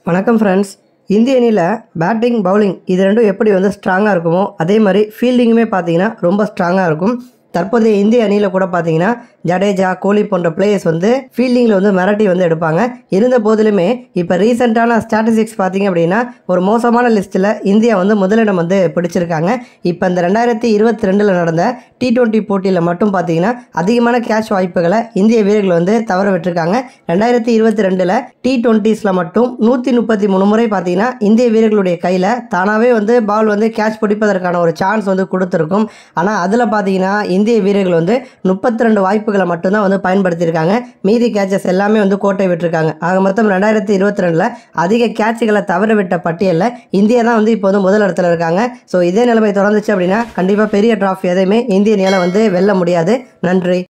வணக்கம் ஃப்ரெண்ட்ஸ் இந்திய அணியில் பேட்டிங் பவுலிங் இது ரெண்டும் எப்படி வந்து ஸ்ட்ராங்காக இருக்குமோ அதே மாதிரி ஃபீல்டிங்குமே பார்த்தீங்கன்னா ரொம்ப ஸ்ட்ராங்காக இருக்கும் தற்போதைய இந்திய அணியில் கூட பார்த்தீங்கன்னா ஜடேஜா கோலி போன்ற பிளேயர்ஸ் வந்து ஃபீல்டிங்கில் வந்து மிரட்டி வந்து எடுப்பாங்க இருந்த போதிலுமே இப்போ ரீசெண்டான ஸ்டாட்டிஸ்டிக்ஸ் பார்த்தீங்க அப்படின்னா ஒரு மோசமான லிஸ்ட்டில் இந்தியா வந்து முதலிடம் வந்து பிடிச்சிருக்காங்க இப்போ இந்த ரெண்டாயிரத்தி இருபத்தி ரெண்டில் நடந்த டி டுவெண்ட்டி போட்டியில் மட்டும் பார்த்தீங்கன்னா அதிகமான கேட்ச் வாய்ப்புகளை இந்திய வீரர்கள் வந்து தவற விட்டுருக்காங்க ரெண்டாயிரத்தி இருபத்தி ரெண்டில் டி டுவெண்ட்டீஸில் மட்டும் நூற்றி முப்பத்தி மூணு முறை பார்த்தீங்கன்னா இந்திய வீரர்களுடைய கையில் தானாகவே வந்து பால் வந்து கேட்ச் பிடிப்பதற்கான ஒரு சான்ஸ் வந்து கொடுத்துருக்கும் ஆனால் அதில் பார்த்தீங்கன்னா இந்திய வீரர்கள் வந்து முப்பத்தி ரெண்டு வாய்ப்புகளை மட்டும்தான் வந்து பயன்படுத்தியிருக்காங்க மீதி கேட்சஸ் எல்லாமே வந்து கோட்டை விட்டுருக்காங்க ஆக மொத்தம் ரெண்டாயிரத்தி இருபத்தி ரெண்டில் அதிக கேட்சுகளை தவற விட்ட பட்டியலில் இந்தியா தான் வந்து இப்போ வந்து முதல் இடத்துல இருக்காங்க ஸோ இதே நிலைமை தொடர்ந்துச்சு அப்படின்னா கண்டிப்பாக பெரிய டிராஃபி எதையுமே இந்திய அணியால் வந்து வெல்ல முடியாது நன்றி